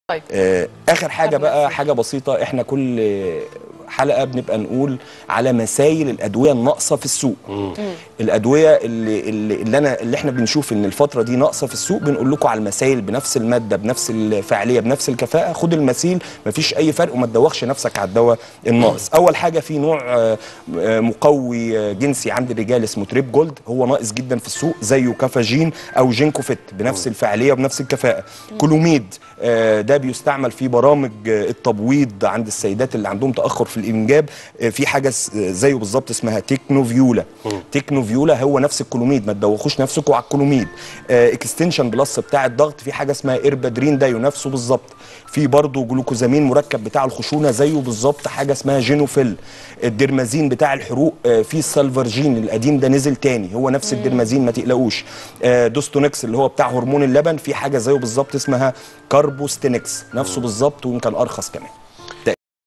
طيب آه، اخر حاجه طب بقى ماشي. حاجه بسيطه احنا كل حلقه بنبقى نقول على مسايل الادويه الناقصه في السوق الادويه اللي, اللي, اللي انا اللي احنا بنشوف ان الفتره دي ناقصه في السوق بنقول لكم على المسايل بنفس الماده بنفس الفعاليه بنفس الكفاءه خد المسيل مفيش اي فرق وما تدوخش نفسك على الدواء الناقص اول حاجه في نوع آه، آه، مقوي آه، جنسي عند الرجال اسمه تريب جولد هو ناقص جدا في السوق زيه كافاجين او جينكوفيت بنفس الفعاليه وبنفس الكفاءه كلوميد آه، ده بيستعمل في برامج آه، التبويض عند السيدات اللي عندهم تاخر في الانجاب آه، في حاجه س- آه، زيه بالظبط اسمها تكنوفيولا تكنوفيولا هو نفس الكلوميد ما تدوخوش نفسكم على الكلوميد آه، اكستنشن بلس بتاع الضغط في حاجه اسمها ايربادرين ده ينافسه بالظبط في برضه جلوكوزامين مركب بتاع الخشونه زيه بالظبط حاجه اسمها جينوفيل الدرمازين بتاع الحروق آه، في السالفرجين القديم ده نزل تاني هو نفس الدرمازين ما تقلقوش آه، دوستونكس اللي هو بتاع هرمون اللبن في حاجه زيه بالظبط اسمها كاربوستينكس نفسه بالظبط ويمكن ارخص كمان